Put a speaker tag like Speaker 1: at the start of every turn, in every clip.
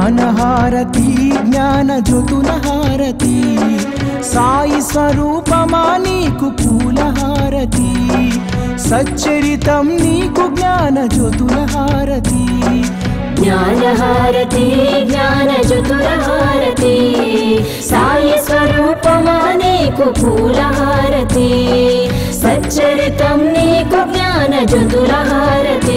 Speaker 1: జ్ఞానహారతి జ్ఞాన జ్యోతుల హారతి సాయి స్వరూపమా నీకు పూలహారతి సచ్చరితం నీకు జ్ఞాన జ్యోతుల హారతి
Speaker 2: జ్ఞానహారతి జ్ఞానచతురహారతి సాయి స్వరూపమా నీకు పూలహారతి సచ్చరితం నీకు జ్ఞానచతురహారతి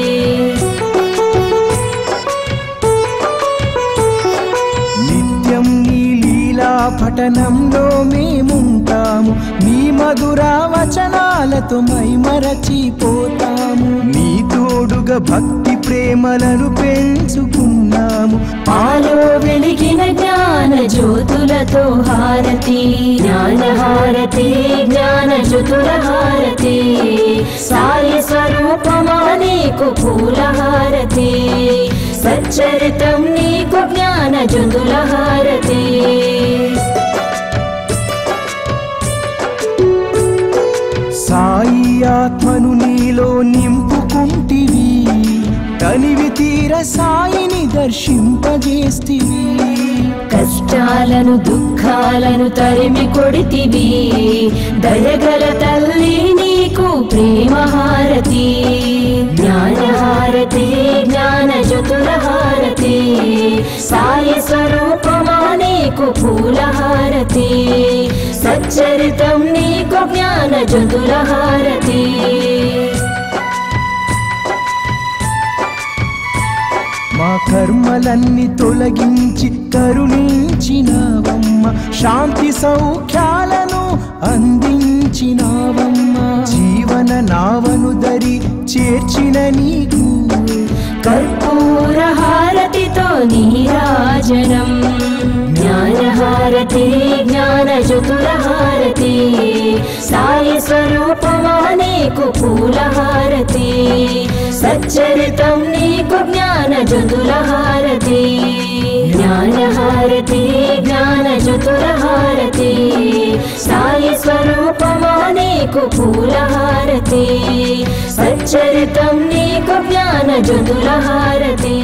Speaker 1: నిత్యం నీ లీలా పఠనంలో మేముంటాము నీ మధుర వచనాలతో మైమరచిపోతాము నీ తోడుగా భక్తి ప్రేమలను పెంచుకున్నాము
Speaker 2: పాలో వెలిగిన జ్ఞాన జ్యోతులతో హారతి జ్ఞానహారతి జ్ఞానచతురహారతి సాయి స్వరూపమా నీకు పూలహారతి సచ్చరితం నీకు జ్ఞానచతురహారతి
Speaker 1: సాయి ఆత్మను నీలో నింపుకుంటివి తనివి తీర సాయిని దర్శింపజేస్తివి
Speaker 2: కష్టాలను దుఃఖాలను తరిమి కొడితివి దయగల తల్లి నీకు ప్రేమహారతి జ్ఞానహారతి జ్ఞాన చతురహారతి సాయి స్వరూపమా నీకు పూలహారతి సచ్చరితం నీకు జ్ఞాన చతురహారతి
Speaker 1: మా కర్మలన్నీ తొలగించి కరుణించినావమ్మ శాంతి సౌఖ్యాలను అందించినావమ్మ జీవన నావను దరి చేర్చిన నీకు
Speaker 2: కర్పూర హారతితో నీరాజనం జ్ఞానహారతి జ్ఞాన చతురహారతి సాయి స్వరూపమా నీకు పూలహారతి సచ్చరితం నీకు జ్ఞాన చతురహారతి జ్ఞానహారతి జ్ఞాన చతురహారతి సాయి స్వరూపమా నీకు పూలహారతి సచ్చరితం నీకు జ్ఞాన చతురహారతి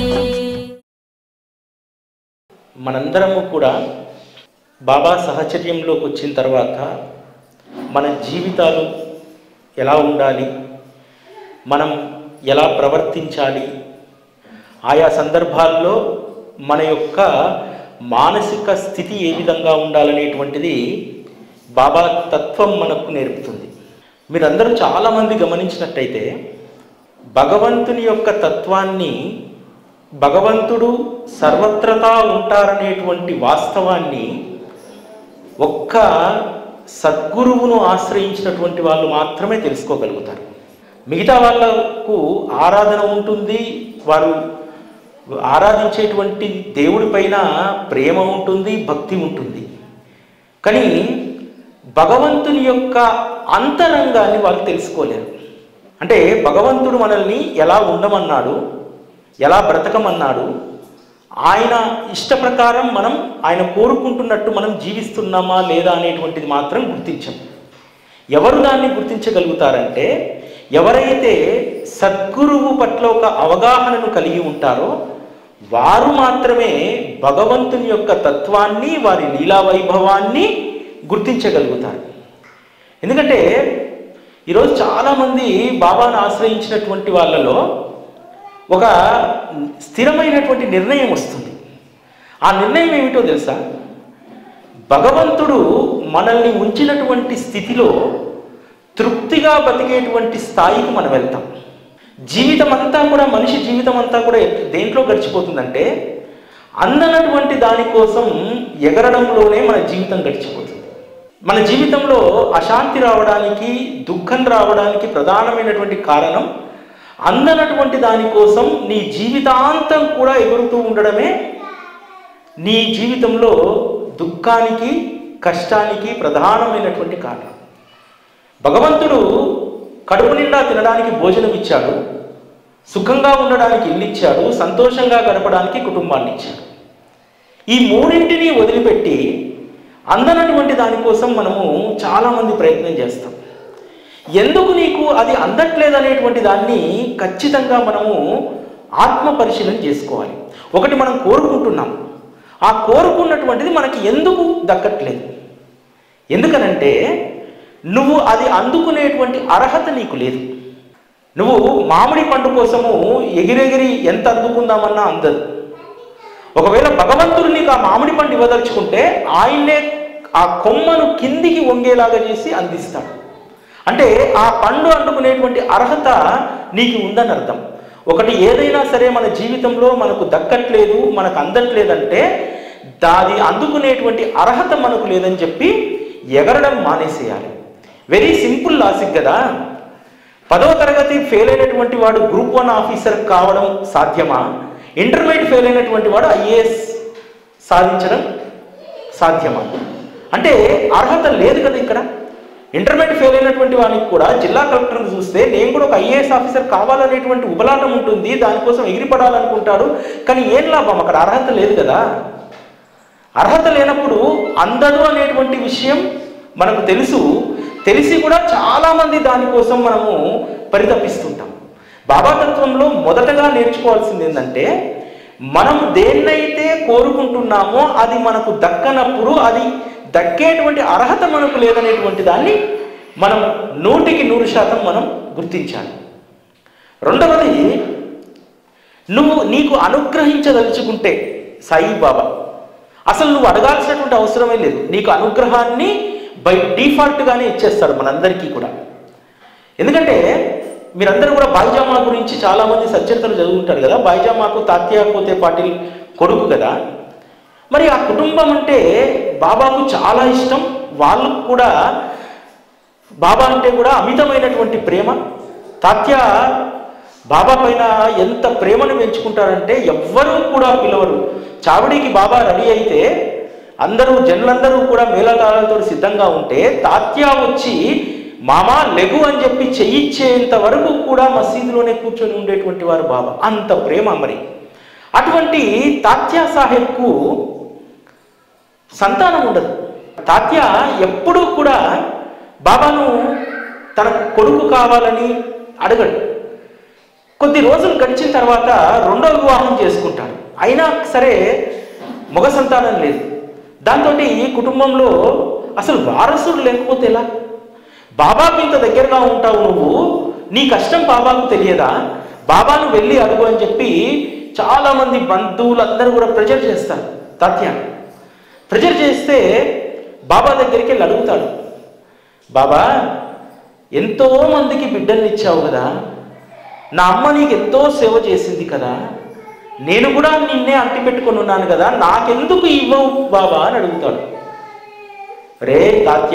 Speaker 3: మనందరము కూడా బాబా సహచర్యంలోకి వచ్చిన తర్వాత మన జీవితాలు ఎలా ఉండాలి మనం ఎలా ప్రవర్తించాలి ఆయా సందర్భాల్లో మన యొక్క మానసిక స్థితి ఏ విధంగా ఉండాలనేటువంటిది బాబా తత్వం మనకు నేర్పుతుంది మీరందరూ చాలామంది గమనించినట్టయితే భగవంతుని యొక్క తత్వాన్ని భగవంతుడు సర్వత్రతా ఉంటారనేటువంటి వాస్తవాన్ని ఒక్క సద్గురువును ఆశ్రయించినటువంటి వాళ్ళు మాత్రమే తెలుసుకోగలుగుతారు మిగతా వాళ్ళకు ఆరాధన ఉంటుంది వారు ఆరాధించేటువంటి దేవుడి పైన ప్రేమ ఉంటుంది భక్తి ఉంటుంది కానీ భగవంతుని యొక్క అంతరంగాన్ని వాళ్ళు తెలుసుకోలేరు అంటే భగవంతుడు మనల్ని ఎలా ఉండమన్నాడు ఎలా బ్రతకమన్నాడు ఆయన ఇష్ట ప్రకారం మనం ఆయన కోరుకుంటున్నట్టు మనం జీవిస్తున్నామా లేదా అనేటువంటిది మాత్రం గుర్తించం ఎవరు దాన్ని గుర్తించగలుగుతారంటే ఎవరైతే సద్గురువు పట్ల ఒక అవగాహనను కలిగి ఉంటారో వారు మాత్రమే భగవంతుని యొక్క తత్వాన్ని వారి లీలా వైభవాన్ని గుర్తించగలుగుతారు ఎందుకంటే ఈరోజు చాలామంది బాబాను ఆశ్రయించినటువంటి వాళ్ళలో ఒక స్థిరమైనటువంటి నిర్ణయం వస్తుంది ఆ నిర్ణయం ఏమిటో తెలుసా భగవంతుడు మనల్ని ఉంచినటువంటి స్థితిలో తృప్తిగా బతికేటువంటి స్థాయికి మనం వెళ్తాం జీవితం అంతా కూడా మనిషి జీవితం అంతా కూడా దేంట్లో గడిచిపోతుందంటే అందనటువంటి దానికోసం ఎగరడంలోనే మన జీవితం గడిచిపోతుంది మన జీవితంలో అశాంతి రావడానికి దుఃఖం రావడానికి ప్రధానమైనటువంటి కారణం అందనటువంటి దానికోసం నీ జీవితాంతం కూడా ఎగురుతూ ఉండడమే నీ జీవితంలో దుఃఖానికి కష్టానికి ప్రధానమైనటువంటి కారణం భగవంతుడు కడుపు నిండా తినడానికి భోజనం ఇచ్చాడు సుఖంగా ఉండడానికి ఇల్లు ఇచ్చాడు సంతోషంగా గడపడానికి కుటుంబాన్ని ఇచ్చాడు ఈ మూడింటిని వదిలిపెట్టి అందనటువంటి దానికోసం మనము చాలామంది ప్రయత్నం చేస్తాం ఎందుకు నీకు అది అందట్లేదు అనేటువంటి దాన్ని ఖచ్చితంగా మనము ఆత్మ పరిశీలన చేసుకోవాలి ఒకటి మనం కోరుకుంటున్నాం ఆ కోరుకున్నటువంటిది మనకి ఎందుకు దక్కట్లేదు ఎందుకనంటే నువ్వు అది అందుకునేటువంటి అర్హత నీకు లేదు నువ్వు మామిడి పండు కోసము ఎగిరెగిరి ఎంత అందుకుందామన్నా అందదు ఒకవేళ భగవంతుడు నీకు ఆ మామిడి పండు ఇవ్వదలుచుకుంటే ఆయన్నే ఆ కొమ్మను కిందికి వంగేలాగా చేసి అందిస్తాడు అంటే ఆ పండు అందుకునేటువంటి అర్హత నీకు ఉందని అర్థం ఒకటి ఏదైనా సరే మన జీవితంలో మనకు దక్కట్లేదు మనకు అందట్లేదంటే దాది అందుకునేటువంటి అర్హత మనకు లేదని చెప్పి ఎగరడం మానేసేయాలి వెరీ సింపుల్ లాజిక్ కదా పదవ తరగతి ఫెయిల్ అయినటువంటి వాడు గ్రూప్ వన్ ఆఫీసర్ కావడం సాధ్యమా ఇంటర్మీడియట్ ఫెయిల్ అయినటువంటి వాడు ఐఏఎస్ సాధించడం సాధ్యమా అంటే అర్హత లేదు కదా ఇక్కడ ఇంటర్మీడియట్ ఫెయిల్ అయినటువంటి వానికి కూడా జిల్లా కలెక్టర్ని చూస్తే నేను కూడా ఒక ఐఏఎస్ ఆఫీసర్ కావాలనేటువంటి ఉపలాటం ఉంటుంది దానికోసం ఎగిరిపడాలనుకుంటాడు కానీ ఏం లాభం అక్కడ అర్హత లేదు కదా అర్హత లేనప్పుడు అందదు అనేటువంటి విషయం మనకు తెలుసు తెలిసి కూడా చాలామంది దానికోసం మనము పరితపిస్తుంటాం బాబా తత్వంలో మొదటగా నేర్చుకోవాల్సింది ఏంటంటే మనం దేన్నైతే కోరుకుంటున్నామో అది మనకు దక్కనప్పుడు అది దక్కేటువంటి అర్హత మనకు లేదనేటువంటి దాన్ని మనం నూటికి నూరు శాతం మనం గుర్తించాలి రెండవది నువ్వు నీకు అనుగ్రహించదలుచుకుంటే సాయిబాబా అసలు నువ్వు అడగాల్సినటువంటి అవసరమే లేదు నీకు అనుగ్రహాన్ని బై డిఫాల్ట్గానే ఇచ్చేస్తాడు మనందరికీ కూడా ఎందుకంటే మీరందరూ కూడా బాయిజామా గురించి చాలామంది సచ్చరితలు చదువుకుంటారు కదా బాయిజామాకు తాత్యా కోతే పాటిల్ కొడుకు కదా మరి ఆ కుటుంబం అంటే బాబాకు చాలా ఇష్టం వాళ్ళకు కూడా బాబా అంటే కూడా అమితమైనటువంటి ప్రేమ తాత్య బాబా పైన ఎంత ప్రేమను పెంచుకుంటారంటే ఎవ్వరూ కూడా పిలవరు చావడికి బాబా రెడీ అయితే అందరూ జనులందరూ కూడా మేళతాళాలతో సిద్ధంగా ఉంటే తాత్య వచ్చి మామా లెగు అని చెప్పి చెయ్యిచ్చేంత వరకు కూడా మసీదులోనే కూర్చొని ఉండేటువంటి వారు బాబా అంత ప్రేమ మరి అటువంటి తాత్యా సాహెబ్కు సంతానం ఉండదు తాత్య ఎప్పుడూ కూడా బాబాను తనకు కొడుకు కావాలని అడగడు కొద్ది రోజులు గడిచిన తర్వాత రెండో వివాహం చేసుకుంటాడు అయినా సరే మగ సంతానం లేదు దాంతో కుటుంబంలో అసలు వారసుడు లేకపోతే ఎలా బాబాకు ఇంత దగ్గరగా ఉంటావు నువ్వు నీ కష్టం బాబాకు తెలియదా బాబాను వెళ్ళి అడుగు అని చెప్పి చాలామంది బంధువులు అందరూ కూడా ప్రెజర్ చేస్తారు తాత్యాన్ని ప్రెజర్ చేస్తే బాబా దగ్గరికి వెళ్ళి అడుగుతాడు బాబా ఎంతో మందికి బిడ్డల్ని ఇచ్చావు కదా నా అమ్మ నీకు ఎంతో సేవ చేసింది కదా నేను కూడా నిన్నే అంటి పెట్టుకొని ఉన్నాను కదా నాకెందుకు ఇవ్వవు బాబా అని అడుగుతాడు రే తాత్య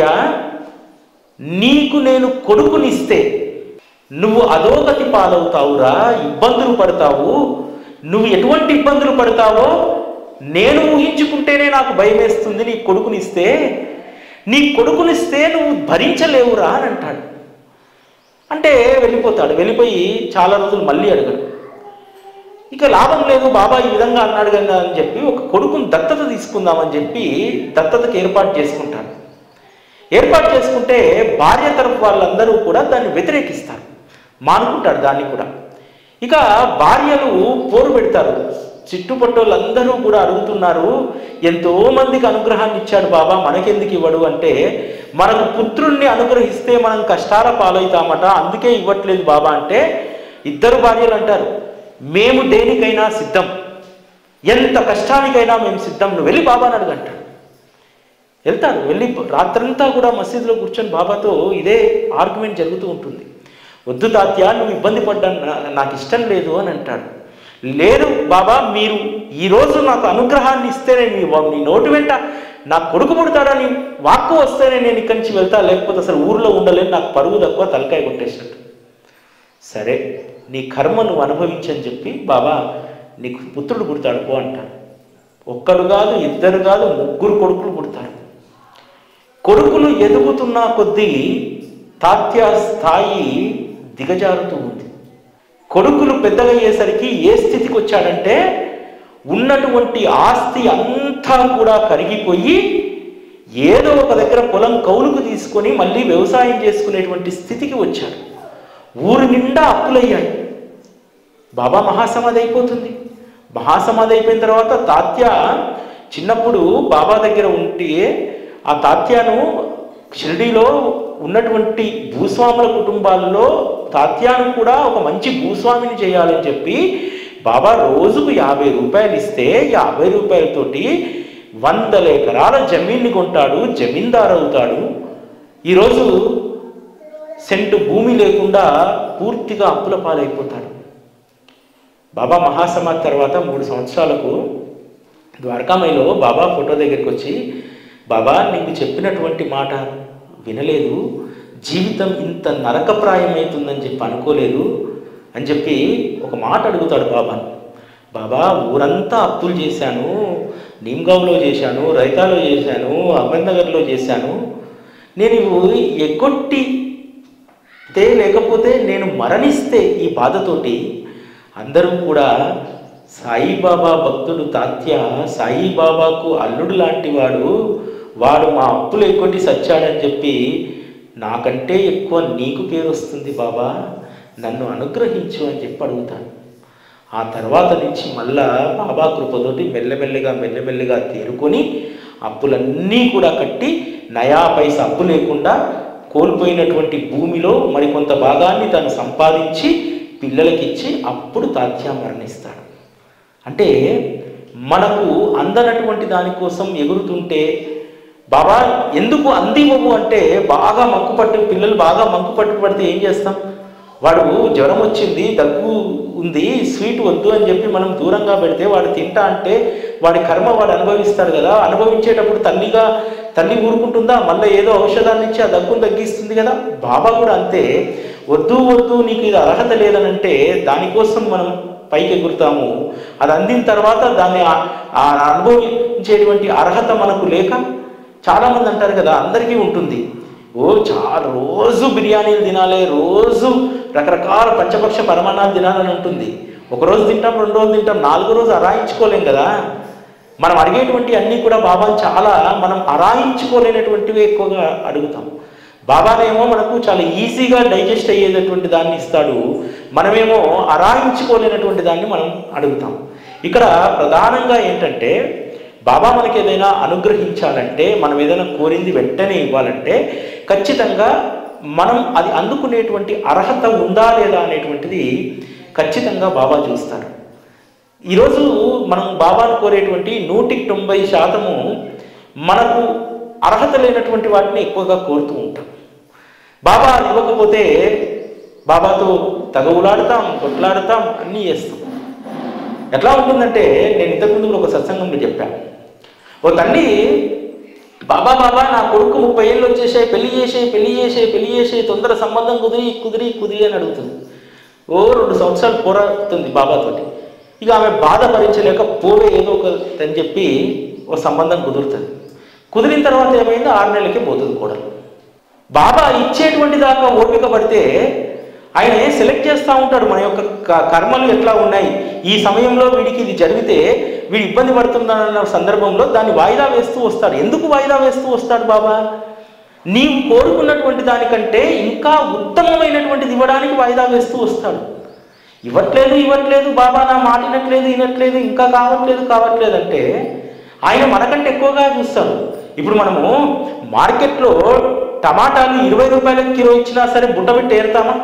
Speaker 3: నీకు నేను కొడుకునిస్తే నువ్వు అధోగతి పాలవుతావురా ఇబ్బందులు పడతావు నువ్వు ఎటువంటి ఇబ్బందులు పడతావో నేను ఊహించుకుంటేనే నాకు భయం వేస్తుంది నీ కొడుకునిస్తే నీ కొడుకునిస్తే నువ్వు భరించలేవురా అని అంటాడు అంటే వెళ్ళిపోతాడు వెళ్ళిపోయి చాలా రోజులు మళ్ళీ అడగడు ఇక లాభం లేదు బాబా ఈ విధంగా అన్నాడు కదా అని చెప్పి ఒక కొడుకుని దత్తత తీసుకుందామని చెప్పి దత్తతకి ఏర్పాటు చేసుకుంటాడు ఏర్పాటు చేసుకుంటే భార్య తరపు వాళ్ళందరూ కూడా దాన్ని వ్యతిరేకిస్తారు మానుకుంటాడు దాన్ని కూడా ఇక భార్యలు పోరు పెడతారు చుట్టుపట్టోళ్ళందరూ కూడా అడుగుతున్నారు ఎంతో మందికి అనుగ్రహాన్ని ఇచ్చాడు బాబా మనకెందుకు ఇవ్వడు అంటే మనకు పుత్రుణ్ణి అనుగ్రహిస్తే మనం కష్టాల పాలవుతామట అందుకే ఇవ్వట్లేదు బాబా అంటే ఇద్దరు భార్యలు అంటారు మేము దేనికైనా సిద్ధం ఎంత కష్టానికైనా మేము సిద్ధం నువ్వు వెళ్ళి బాబాని అడుగంటాడు వెళ్తాడు వెళ్ళి రాత్రంతా కూడా మసీదులో కూర్చొని బాబాతో ఇదే ఆర్గ్యుమెంట్ జరుగుతూ ఉంటుంది వద్దు తాత్య నువ్వు ఇబ్బంది పడ్డా నా- నాకు ఇష్టం లేదు అని అంటాడు లేదు బాబా మీరు ఈరోజు నాకు అనుగ్రహాన్ని ఇస్తేనే నీ వా- నీ నోటి వెంట నా కొడుకు పుడతాడని వాక్కు వస్తేనే నేను ఇక్కడి నుంచి వెళ్తా లేకపోతే అసలు ఊర్లో ఉండలేను నాకు పరుగు తక్కువ తలకాయ కొట్టేసినట్టు సరే నీ కర్మ నువ్వు అనుభవించని చెప్పి బాబా నీకు పుత్రుడు పుడతాడు పో అంటాడు ఒక్కడు కాదు ఇద్దరు కాదు ముగ్గురు కొడుకులు పుడతారు కొడుకులు ఎదుగుతున్న కొద్దీ తాత్య స్థాయి దిగజారుతూ ఉంది కొడుకులు పెద్దగయ్యేసరికి ఏ స్థితికి వచ్చాడంటే ఉన్నటువంటి ఆస్తి అంతా కూడా కరిగిపోయి ఏదో ఒక దగ్గర పొలం కౌలుకు తీసుకొని మళ్ళీ వ్యవసాయం చేసుకునేటువంటి స్థితికి వచ్చాడు ఊరు నిండా అప్పులయ్యాడు బాబా మహాసమాధి అయిపోతుంది మహాసమాధి అయిపోయిన తర్వాత తాత్య చిన్నప్పుడు బాబా దగ్గర ఉంటే ఆ తాత్యాను షిరిడీలో ఉన్నటువంటి భూస్వాముల కుటుంబాల్లో తాత్యాను కూడా ఒక మంచి భూస్వామిని చేయాలని చెప్పి బాబా రోజుకు యాభై రూపాయలు ఇస్తే యాభై రూపాయలతోటి వందల ఎకరాల జమీన్ని కొంటాడు జమీందారు అవుతాడు ఈరోజు సెంటు భూమి లేకుండా పూర్తిగా అప్పుల పాలైపోతాడు బాబా మహాసమాధి తర్వాత మూడు సంవత్సరాలకు ద్వారకామయిలో బాబా ఫోటో దగ్గరికి వచ్చి బాబా నీకు చెప్పినటువంటి మాట వినలేదు జీవితం ఇంత నరకప్రాయమవుతుందని చెప్పి అనుకోలేదు అని చెప్పి ఒక మాట అడుగుతాడు బాబాను బాబా ఊరంతా అప్పులు చేశాను నీమ్గావ్లో చేశాను రైతాలో చేశాను అహ్మద్నగర్లో చేశాను నేను ఇవి ఎగ్గొట్టి తే లేకపోతే నేను మరణిస్తే ఈ బాధతోటి అందరూ కూడా సాయిబాబా భక్తుడు తాత్య సాయిబాబాకు అల్లుడు లాంటి వాడు వాడు మా అప్పులు ఎగ్గొట్టి సచ్చాడని చెప్పి నాకంటే ఎక్కువ నీకు పేరు వస్తుంది బాబా నన్ను అనుగ్రహించు అని చెప్పి అడుగుతాను ఆ తర్వాత నుంచి మళ్ళా బాబా కృపతోటి మెల్లమెల్లగా మెల్లమెల్లగా తేరుకొని అప్పులన్నీ కూడా కట్టి నయా పైసా అప్పు లేకుండా కోల్పోయినటువంటి భూమిలో మరికొంత భాగాన్ని తను సంపాదించి పిల్లలకిచ్చి అప్పుడు తాత్య మరణిస్తాడు అంటే మనకు అందనటువంటి దానికోసం ఎగురుతుంటే బాబా ఎందుకు అందివ్వవు అంటే బాగా మంకు పట్టు పిల్లలు బాగా మంకు పట్టు పడితే ఏం చేస్తాం వాడు జ్వరం వచ్చింది దగ్గు ఉంది స్వీట్ వద్దు అని చెప్పి మనం దూరంగా పెడితే వాడు తింటా అంటే వాడి కర్మ వాడు అనుభవిస్తాడు కదా అనుభవించేటప్పుడు తల్లిగా తల్లి ఊరుకుంటుందా మళ్ళీ ఏదో ఔషధాన్ని ఇచ్చి ఆ దగ్గును తగ్గిస్తుంది కదా బాబా కూడా అంతే వద్దు వద్దు నీకు ఇది అర్హత లేదనంటే దానికోసం మనం పైకి ఎగురుతాము అది అందిన తర్వాత దాన్ని ఆ- ఆ అనుభవించేటువంటి అర్హత మనకు లేక చాలామంది అంటారు కదా అందరికీ ఉంటుంది ఓ చాలా రోజు బిర్యానీలు తినాలి రోజు రకరకాల పంచపక్ష పరమాణాలు తినాలని ఉంటుంది ఒక రోజు తింటాం రెండు రోజులు తింటాం నాలుగో రోజు అరాయించుకోలేం కదా మనం అడిగేటువంటి అన్నీ కూడా బాబాని చాలా మనం అరాయించుకోలేనటువంటివి ఎక్కువగా అడుగుతాం బాబానేమో మనకు చాలా ఈజీగా డైజెస్ట్ అయ్యేటటువంటి దాన్ని ఇస్తాడు మనమేమో అరాయించుకోలేనటువంటి దాన్ని మనం అడుగుతాం ఇక్కడ ప్రధానంగా ఏంటంటే బాబా మనకి ఏదైనా అనుగ్రహించాలంటే మనం ఏదైనా కోరింది వెంటనే ఇవ్వాలంటే ఖచ్చితంగా మనం అది అందుకునేటువంటి అర్హత ఉందా లేదా అనేటువంటిది ఖచ్చితంగా బాబా చూస్తాడు ఈరోజు మనం బాబాను కోరేటువంటి నూటికి తొంభై శాతము మనకు అర్హత లేనటువంటి వాటిని ఎక్కువగా కోరుతూ ఉంటాం బాబా అది ఇవ్వకపోతే బాబాతో తగవులాడతాం కొట్లాడతాం అన్నీ చేస్తాం ఎట్లా ఉంటుందంటే నేను ఇంతకుముందు కూడా ఒక సత్సంగంలో చెప్పాను ఓ తల్లి బాబా బాబా నా కొడుకు ముప్పై ఏళ్ళు వచ్చేసాయి పెళ్లి చేసేయి పెళ్లి చేసేయి పెళ్లి చేసేయి తొందర సంబంధం కుదిరి కుదిరి కుదిరి అని అడుగుతుంది ఓ రెండు సంవత్సరాలు పోరాడుతుంది బాబాతోటి ఇక ఆమె బాధ భరించలేక పోవే ఏదో ఒక అని చెప్పి ఓ సంబంధం కుదురుతుంది కుదిరిన తర్వాత ఏమైందో ఆరు నెలలకే పోతుంది కూడా బాబా ఇచ్చేటువంటి దాకా ఓపిక పడితే ఆయన సెలెక్ట్ చేస్తూ ఉంటాడు మన యొక్క క- కర్మలు ఎట్లా ఉన్నాయి ఈ సమయంలో వీడికి ఇది జరిగితే వీడు ఇబ్బంది పడుతుందన్న సందర్భంలో దాన్ని వాయిదా వేస్తూ వస్తాడు ఎందుకు వాయిదా వేస్తూ వస్తాడు బాబా నీవు కోరుకున్నటువంటి దానికంటే ఇంకా ఉత్తమమైనటువంటిది ఇవ్వడానికి వాయిదా వేస్తూ వస్తాడు ఇవ్వట్లేదు ఇవ్వట్లేదు బాబా నా మాట వినట్లేదు వినట్లేదు ఇంకా కావట్లేదు కావట్లేదు అంటే ఆయన మనకంటే ఎక్కువగా చూస్తాడు ఇప్పుడు మనము మార్కెట్లో టమాటాలు ఇరవై రూపాయలకు కిలో ఇచ్చినా సరే బుట్ట పెట్టి ఏరుతామా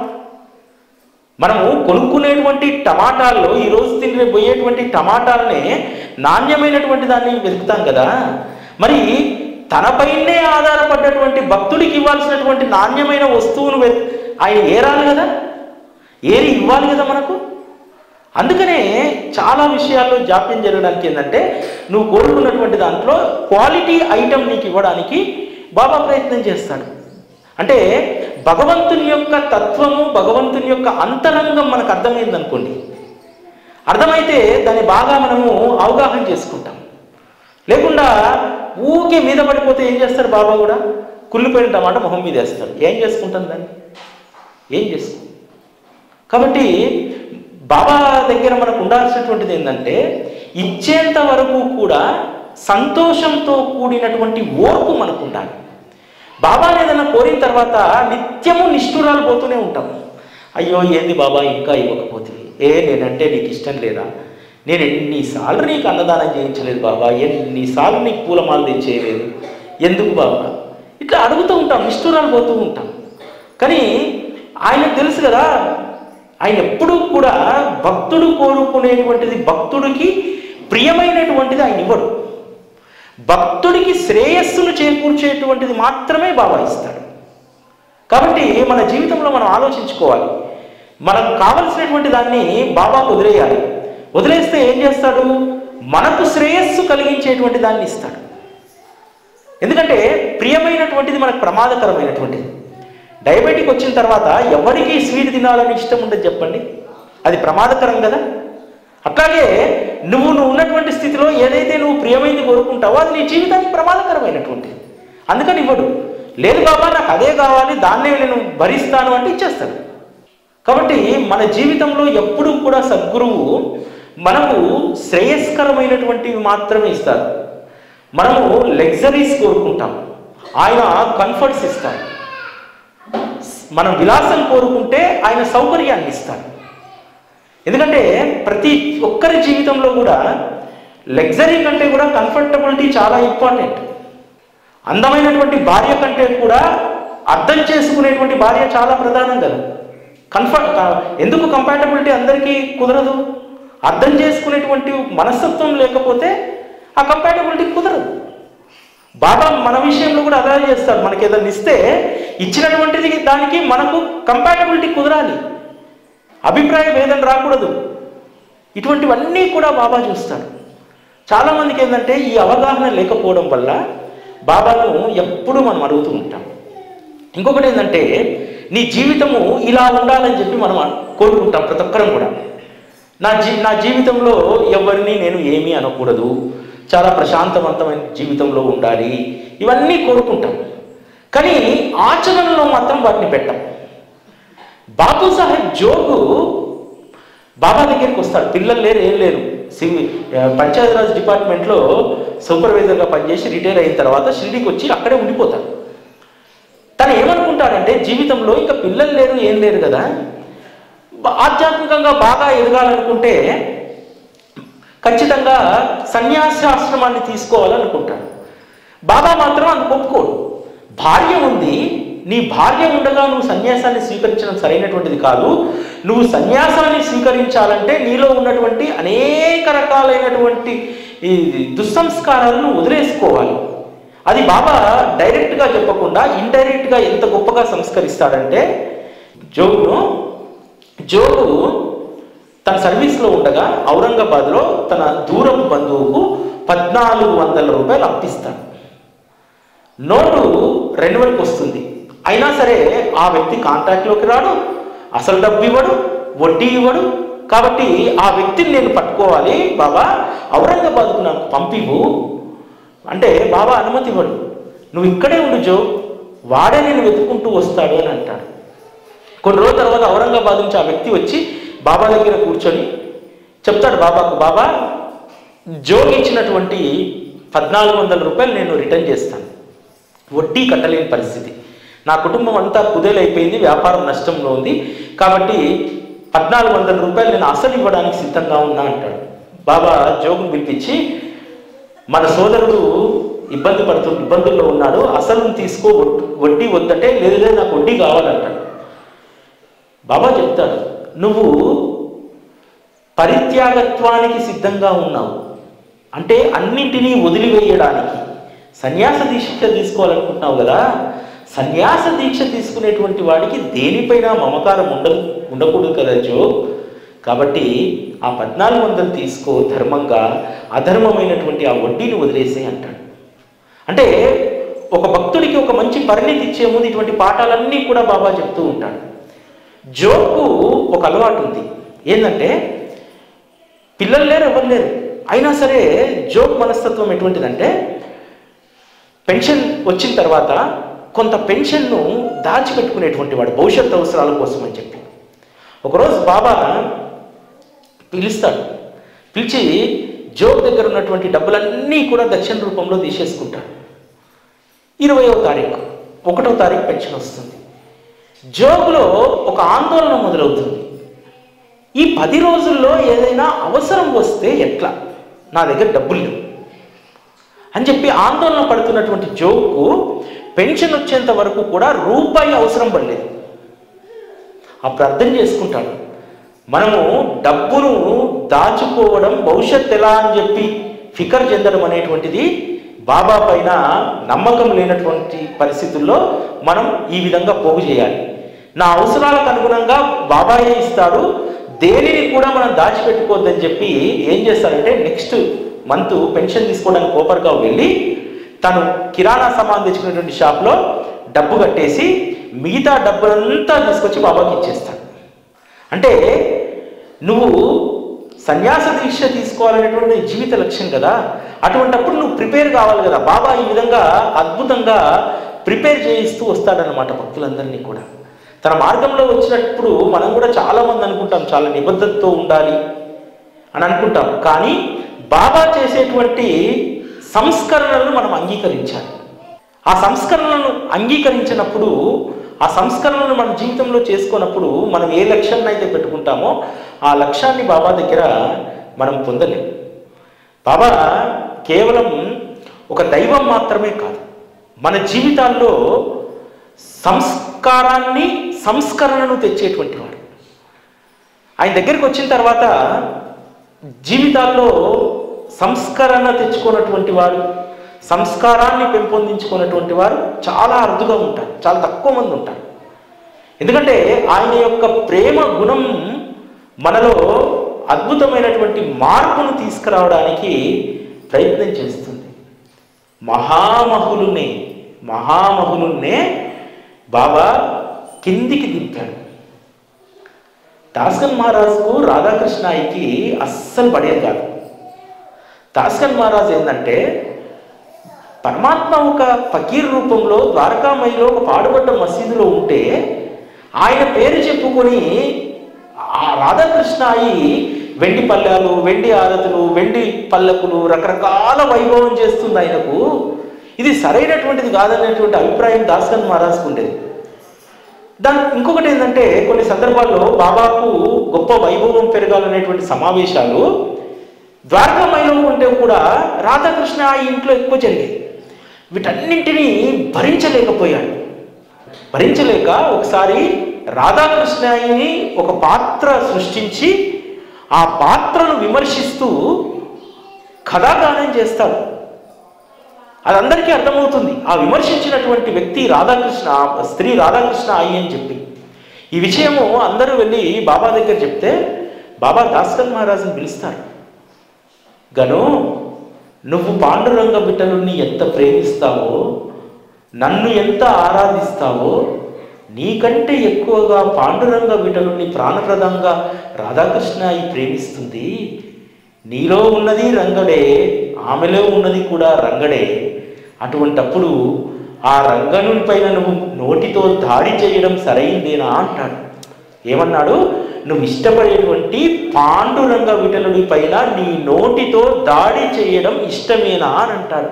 Speaker 3: మనము కొనుక్కునేటువంటి టమాటాల్లో ఈరోజు తిని పోయేటువంటి టమాటాలనే నాణ్యమైనటువంటి దాన్ని వెతుకుతాం కదా మరి తనపైనే ఆధారపడ్డటువంటి భక్తుడికి ఇవ్వాల్సినటువంటి నాణ్యమైన వస్తువును వెత్- ఆయన ఏరాలి కదా ఏరి ఇవ్వాలి కదా మనకు అందుకనే చాలా విషయాల్లో జాప్యం జరగడానికి ఏంటంటే నువ్వు కోరుకున్నటువంటి దాంట్లో క్వాలిటీ ఐటమ్ నీకు ఇవ్వడానికి బాబా ప్రయత్నం చేస్తాడు అంటే భగవంతుని యొక్క తత్వము భగవంతుని యొక్క అంతరంగం మనకు అర్థమైంది అనుకోండి అర్థమైతే దాన్ని బాగా మనము అవగాహన చేసుకుంటాం లేకుండా ఊకే మీద పడిపోతే ఏం చేస్తారు బాబా కూడా కుళ్ళిపోయిన టమాట మొహం మీద వేస్తాడు ఏం చేసుకుంటాం దాన్ని ఏం చేసుకో కాబట్టి బాబా దగ్గర మనకు ఉండాల్సినటువంటిది ఏంటంటే ఇచ్చేంత వరకు కూడా సంతోషంతో కూడినటువంటి ఓర్పు మనకు ఉండాలి బాబాని ఏదైనా కోరిన తర్వాత నిత్యము నిష్ఠురాలు పోతూనే ఉంటాం అయ్యో ఏంది బాబా ఇంకా ఇవ్వకపోతే ఏ నేనంటే నీకు ఇష్టం లేదా నేను ఎన్నిసార్లు నీకు అన్నదానం చేయించలేదు బాబా ఎన్నిసార్లు నీకు పూలమాల తెచ్చేయలేదు ఎందుకు బాబా ఇట్లా అడుగుతూ ఉంటాం నిష్ఠూరాలు పోతూ ఉంటాం కానీ ఆయనకు తెలుసు కదా ఆయన ఎప్పుడూ కూడా భక్తుడు కోరుకునేటువంటిది భక్తుడికి ప్రియమైనటువంటిది ఆయన ఇవ్వడు భక్తుడికి శ్రేయస్సును చేకూర్చేటువంటిది మాత్రమే బాబా ఇస్తాడు కాబట్టి మన జీవితంలో మనం ఆలోచించుకోవాలి మనకు కావలసినటువంటి దాన్ని బాబాకు వదిలేయాలి వదిలేస్తే ఏం చేస్తాడు మనకు శ్రేయస్సు కలిగించేటువంటి దాన్ని ఇస్తాడు ఎందుకంటే ప్రియమైనటువంటిది మనకు ప్రమాదకరమైనటువంటిది డయాబెటిక్ వచ్చిన తర్వాత ఎవరికి స్వీట్ తినాలని ఇష్టం ఉండదు చెప్పండి అది ప్రమాదకరం కదా అట్లాగే నువ్వు నువ్వు ఉన్నటువంటి స్థితిలో ఏదైతే నువ్వు ప్రియమైంది కోరుకుంటావో అది నీ జీవితానికి ప్రమాదకరమైనటువంటిది అందుకని ఇవ్వడు లేదు బాబా నాకు అదే కావాలి దాన్నే నేను భరిస్తాను అంటే ఇచ్చేస్తాడు కాబట్టి మన జీవితంలో ఎప్పుడూ కూడా సద్గురువు మనకు శ్రేయస్కరమైనటువంటివి మాత్రమే ఇస్తారు మనము లగ్జరీస్ కోరుకుంటాం ఆయన కంఫర్ట్స్ ఇస్తాడు మనం విలాసం కోరుకుంటే ఆయన సౌకర్యాన్ని ఇస్తాడు ఎందుకంటే ప్రతి ఒక్కరి జీవితంలో కూడా లగ్జరీ కంటే కూడా కంఫర్టబిలిటీ చాలా ఇంపార్టెంట్ అందమైనటువంటి భార్య కంటే కూడా అర్థం చేసుకునేటువంటి భార్య చాలా ప్రధానం కదా కంఫర్ట్ ఎందుకు కంపాటబిలిటీ అందరికీ కుదరదు అర్థం చేసుకునేటువంటి మనస్తత్వం లేకపోతే ఆ కంపాటబిలిటీ కుదరదు బాబా మన విషయంలో కూడా అలా చేస్తాడు మనకి ఏదైనా ఇస్తే ఇచ్చినటువంటిది దానికి మనకు కంపాటబిలిటీ కుదరాలి అభిప్రాయ భేదం రాకూడదు ఇటువంటివన్నీ కూడా బాబా చూస్తాడు చాలామందికి ఏంటంటే ఈ అవగాహన లేకపోవడం వల్ల బాబాను ఎప్పుడూ మనం అడుగుతూ ఉంటాం ఇంకొకటి ఏంటంటే నీ జీవితము ఇలా ఉండాలని చెప్పి మనం కోరుకుంటాం ప్రతి ఒక్కరం కూడా నా జీ నా జీవితంలో ఎవరిని నేను ఏమీ అనకూడదు చాలా ప్రశాంతవంతమైన జీవితంలో ఉండాలి ఇవన్నీ కోరుకుంటాం కానీ ఆచరణలో మాత్రం వాటిని పెట్టాం బాబు సాహెబ్ జోగు బాబా దగ్గరికి వస్తాడు పిల్లలు లేరు ఏం లేరు సివి పంచాయతీరాజ్ డిపార్ట్మెంట్లో సూపర్వైజర్గా పనిచేసి రిటైర్ అయిన తర్వాత షిరిడీకి వచ్చి అక్కడే ఉండిపోతాడు తను ఏమనుకుంటాడంటే జీవితంలో ఇంకా పిల్లలు లేరు ఏం లేరు కదా బ- ఆధ్యాత్మికంగా బాగా ఎదగాలనుకుంటే ఖచ్చితంగా సన్యాసాశ్రమాన్ని తీసుకోవాలనుకుంటాడు బాబా మాత్రం అందుకు ఒప్పుకోడు భార్య ఉంది నీ భార్య ఉండగా నువ్వు సన్యాసాన్ని స్వీకరించడం సరైనటువంటిది కాదు నువ్వు సన్యాసాన్ని స్వీకరించాలంటే నీలో ఉన్నటువంటి అనేక రకాలైనటువంటి ఈ దుస్సంస్కారాలను వదిలేసుకోవాలి అది బాబా డైరెక్ట్గా చెప్పకుండా ఇండైరెక్ట్గా ఎంత గొప్పగా సంస్కరిస్తాడంటే జోగును జోగు తన సర్వీస్లో ఉండగా ఔరంగాబాద్లో తన దూరపు బంధువుకు పద్నాలుగు వందల రూపాయలు అప్పిస్తాడు నోటు రెన్యువల్కి వస్తుంది అయినా సరే ఆ వ్యక్తి కాంట్రాక్ట్లోకి రాడు అసలు డబ్బు ఇవ్వడు వడ్డీ ఇవ్వడు కాబట్టి ఆ వ్యక్తిని నేను పట్టుకోవాలి బాబా ఔరంగాబాద్కు నాకు పంపివు అంటే బాబా అనుమతి ఇవ్వడు నువ్వు ఇక్కడే ఉండు జో వాడే నేను వెతుక్కుంటూ వస్తాడు అని అంటాడు కొన్ని రోజుల తర్వాత ఔరంగాబాద్ నుంచి ఆ వ్యక్తి వచ్చి బాబా దగ్గర కూర్చొని చెప్తాడు బాబాకు బాబా జోగి ఇచ్చినటువంటి పద్నాలుగు వందల రూపాయలు నేను రిటర్న్ చేస్తాను వడ్డీ కట్టలేని పరిస్థితి నా కుటుంబం అంతా కుదేలైపోయింది వ్యాపారం నష్టంలో ఉంది కాబట్టి పద్నాలుగు వందల రూపాయలు నేను అసలు ఇవ్వడానికి సిద్ధంగా ఉన్నా అంటాడు బాబా జోగును పిలిపించి మన సోదరుడు ఇబ్బంది పడుతు ఇబ్బందుల్లో ఉన్నాడు అసలు తీసుకో వడ్- వడ్డీ వద్దంటే లేదు లేదు నాకు వడ్డీ కావాలంటాడు బాబా చెప్తాడు నువ్వు పరిత్యాగత్వానికి సిద్ధంగా ఉన్నావు అంటే అన్నింటినీ వదిలివేయడానికి సన్యాస దీక్ష తీసుకోవాలనుకుంటున్నావు కదా సన్యాస దీక్ష తీసుకునేటువంటి వాడికి దేనిపైన మమకారం ఉండదు ఉండకూడదు కదా జో కాబట్టి ఆ పద్నాలుగు వందలు తీసుకో ధర్మంగా అధర్మమైనటువంటి ఆ వడ్డీని వదిలేసే అంటాడు అంటే ఒక భక్తుడికి ఒక మంచి పరిణితి ఇచ్చే ముందు ఇటువంటి పాఠాలన్నీ కూడా బాబా చెప్తూ ఉంటాడు జోకు ఒక అలవాటు ఉంది ఏంటంటే పిల్లలు లేరు ఎవరు లేరు అయినా సరే జోక్ మనస్తత్వం ఎటువంటిదంటే పెన్షన్ వచ్చిన తర్వాత కొంత పెన్షన్ను దాచిపెట్టుకునేటువంటి వాడు భవిష్యత్ అవసరాల కోసం అని చెప్పి ఒకరోజు బాబా పిలుస్తాడు పిలిచి జోక్ దగ్గర ఉన్నటువంటి డబ్బులన్నీ కూడా దక్షిణ రూపంలో తీసేసుకుంటాడు ఇరవయో తారీఖు ఒకటో తారీఖు పెన్షన్ వస్తుంది జోగులో ఒక ఆందోళన మొదలవుతుంది ఈ పది రోజుల్లో ఏదైనా అవసరం వస్తే ఎట్లా నా దగ్గర డబ్బులు లేవు అని చెప్పి ఆందోళన పడుతున్నటువంటి జోక్కు పెన్షన్ వచ్చేంత వరకు కూడా రూపాయి అవసరం పడలేదు అప్పుడు అర్థం చేసుకుంటాడు మనము డబ్బును దాచుకోవడం భవిష్యత్ ఎలా అని చెప్పి ఫికర్ చెందడం అనేటువంటిది బాబా పైన నమ్మకం లేనటువంటి పరిస్థితుల్లో మనం ఈ విధంగా పోగు చేయాలి నా అవసరాలకు అనుగుణంగా బాబాయే ఇస్తాడు దేనిని కూడా మనం దాచిపెట్టుకోవద్దని చెప్పి ఏం చేస్తారంటే నెక్స్ట్ మంత్ పెన్షన్ తీసుకోవడానికి కోపర్గా వెళ్ళి తను కిరాణా సామాన్ తెచ్చుకునేటువంటి షాప్లో డబ్బు కట్టేసి మిగతా డబ్బులంతా తీసుకొచ్చి బాబాకి ఇచ్చేస్తాడు అంటే నువ్వు సన్యాస దీక్ష తీసుకోవాలనేటువంటి నీ జీవిత లక్ష్యం కదా అటువంటప్పుడు నువ్వు ప్రిపేర్ కావాలి కదా బాబా ఈ విధంగా అద్భుతంగా ప్రిపేర్ చేయిస్తూ వస్తాడనమాట భక్తులందరినీ కూడా తన మార్గంలో వచ్చినప్పుడు మనం కూడా చాలా మంది అనుకుంటాం చాలా నిబద్ధతతో ఉండాలి అని అనుకుంటాం కానీ బాబా చేసేటువంటి సంస్కరణలను మనం అంగీకరించాలి ఆ సంస్కరణలను అంగీకరించినప్పుడు ఆ సంస్కరణలను మన జీవితంలో చేసుకున్నప్పుడు మనం ఏ లక్ష్యాన్ని అయితే పెట్టుకుంటామో ఆ లక్ష్యాన్ని బాబా దగ్గర మనం పొందలేం బాబా కేవలం ఒక దైవం మాత్రమే కాదు మన జీవితాల్లో సంస్కారాన్ని సంస్కరణను తెచ్చేటువంటి వాడు ఆయన దగ్గరికి వచ్చిన తర్వాత జీవితాల్లో సంస్కరణ తెచ్చుకున్నటువంటి వారు సంస్కారాన్ని పెంపొందించుకున్నటువంటి వారు చాలా అరుదుగా ఉంటారు చాలా తక్కువ మంది ఉంటారు ఎందుకంటే ఆయన యొక్క ప్రేమ గుణం మనలో అద్భుతమైనటువంటి మార్పును తీసుకురావడానికి ప్రయత్నం చేస్తుంది మహామహులునే మహామహులునే బాబా కిందికి దింపాడు దాస్కన్ మహారాజుకు రాధాకృష్ణాయికి అస్సలు పడేది కాదు దాస్కన్ మహారాజు ఏంటంటే పరమాత్మ ఒక ఫకీర్ రూపంలో ద్వారకామయిలో ఒక పాడుబడ్డ మసీదులో ఉంటే ఆయన పేరు చెప్పుకొని ఆ రాధాకృష్ణాయి వెండి పల్లెలు వెండి ఆరతులు వెండి పల్లకులు రకరకాల వైభవం చేస్తుంది ఆయనకు ఇది సరైనటువంటిది కాదనేటువంటి అభిప్రాయం దాస్కన్ మహారాజుకు ఉండేది దాని ఇంకొకటి ఏంటంటే కొన్ని సందర్భాల్లో బాబాకు గొప్ప వైభవం పెరగాలనేటువంటి సమావేశాలు ద్వారకామయిలో ఉంటే కూడా రాధాకృష్ణ ఆ ఇంట్లో ఎక్కువ జరిగేది వీటన్నింటినీ భరించలేకపోయాడు భరించలేక ఒకసారి రాధాకృష్ణని ఒక పాత్ర సృష్టించి ఆ పాత్రను విమర్శిస్తూ కథాగానం చేస్తాడు అది అందరికీ అర్థమవుతుంది ఆ విమర్శించినటువంటి వ్యక్తి రాధాకృష్ణ ఆ స్త్రీ రాధాకృష్ణ అయ్యి అని చెప్పి ఈ విషయము అందరూ వెళ్ళి బాబా దగ్గర చెప్తే బాబా దాస్కర్ మహారాజుని పిలుస్తారు గను నువ్వు పాండురంగ బిడ్డలుని ఎంత ప్రేమిస్తావో నన్ను ఎంత ఆరాధిస్తావో నీకంటే ఎక్కువగా పాండురంగ బిడ్డలుని ప్రాణప్రదంగా రాధాకృష్ణ ఈ ప్రేమిస్తుంది నీలో ఉన్నది రంగడే ఆమెలో ఉన్నది కూడా రంగడే అటువంటప్పుడు ఆ రంగనుని పైన నువ్వు నోటితో దాడి చేయడం సరైందేనా అంటాడు ఏమన్నాడు నువ్వు ఇష్టపడేటువంటి పాండురంగ విటలుడి పైన నీ నోటితో దాడి చేయడం ఇష్టమేనా అని అంటాడు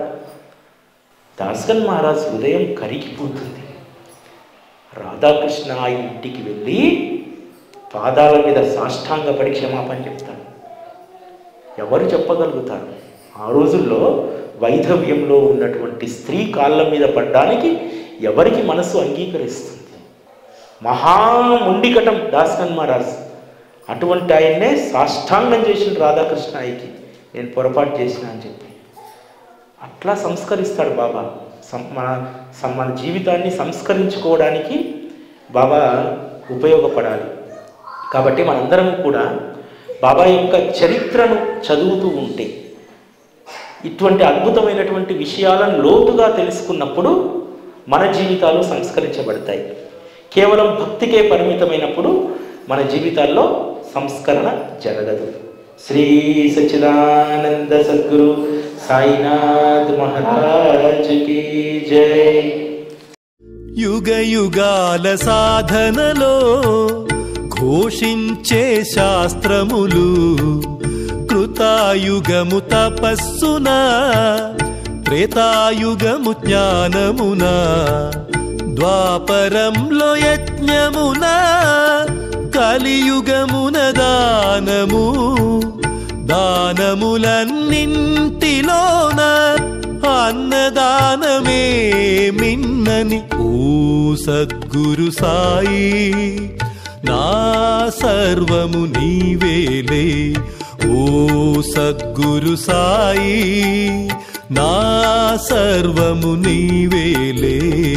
Speaker 3: దాస్కన్ మహారాజ్ హృదయం కరిగిపోతుంది రాధాకృష్ణ ఆ ఇంటికి వెళ్ళి పాదాల మీద సాష్టాంగపడి క్షమాపణ చెప్తాడు ఎవరు చెప్పగలుగుతారు ఆ రోజుల్లో వైధవ్యంలో ఉన్నటువంటి స్త్రీ కాళ్ళ మీద పడ్డానికి ఎవరికి మనసు అంగీకరిస్తుంది మహా ముండికటం దాస్కన్ మహారాజ్ అటువంటి ఆయన్నే సాష్టాంగం చేసిన రాధాకృష్ణాయికి నేను పొరపాటు చేసిన అని చెప్పి అట్లా సంస్కరిస్తాడు బాబా సం మన సం- మన జీవితాన్ని సంస్కరించుకోవడానికి బాబా ఉపయోగపడాలి కాబట్టి మనందరం కూడా బాబా యొక్క చరిత్రను చదువుతూ ఉంటే ఇటువంటి అద్భుతమైనటువంటి విషయాలను లోతుగా తెలుసుకున్నప్పుడు మన జీవితాలు సంస్కరించబడతాయి కేవలం భక్తికే పరిమితమైనప్పుడు మన జీవితాల్లో సంస్కరణ జరగదు శ్రీ సచిదానంద సద్గురు సాయినాథ్ మహారాజ్ కీ జై
Speaker 4: యుగ యుగాల సాధనలో ఘోషించే శాస్త్రములు కృతాయుగము తపస్సున త్రేతాయుగము జ్ఞానమున ద్వాపరంలో యజ్ఞమున కలియుగమున దానము దానములన్నింటిలోన అన్నదానమే మిన్నని ఓ సద్గురు సాయి నా సర్వము నీవేలే ఓ సద్గురు సాయి నా సర్వము నీవేలే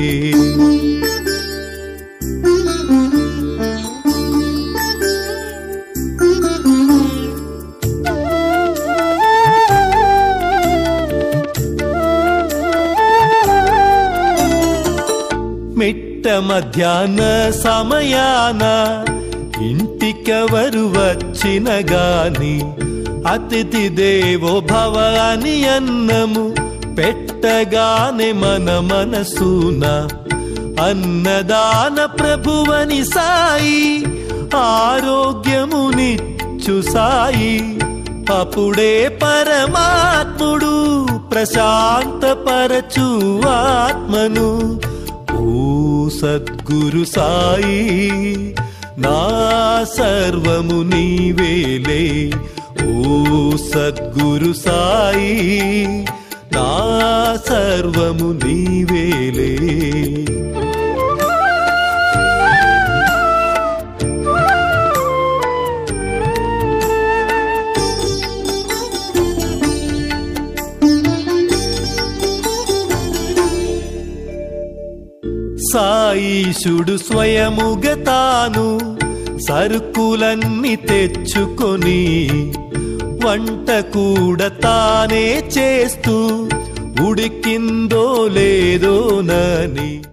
Speaker 4: మిట్ట మధ్యాహ్న సమయాన ఇంటికెవరు వచ్చిన గాని అతిథి దేవో భవ అని అన్నము పెట్టగానే మన మనసున అన్నదాన ప్రభువని సాయి ఆరోగ్యమునిచ్చు సాయి అప్పుడే పరమాత్ముడు ప్రశాంతపరచు ఆత్మను ఓ సద్గురు సాయి నా సర్వము నీవేలే ఓ సద్గురు సాయి నా సర్వము నీవేలే సాయిషుడు స్వయముగ తాను సరుకులన్నీ తెచ్చుకొని వంట కూడా తానే చేస్తూ ఉడికిందో లేదోనని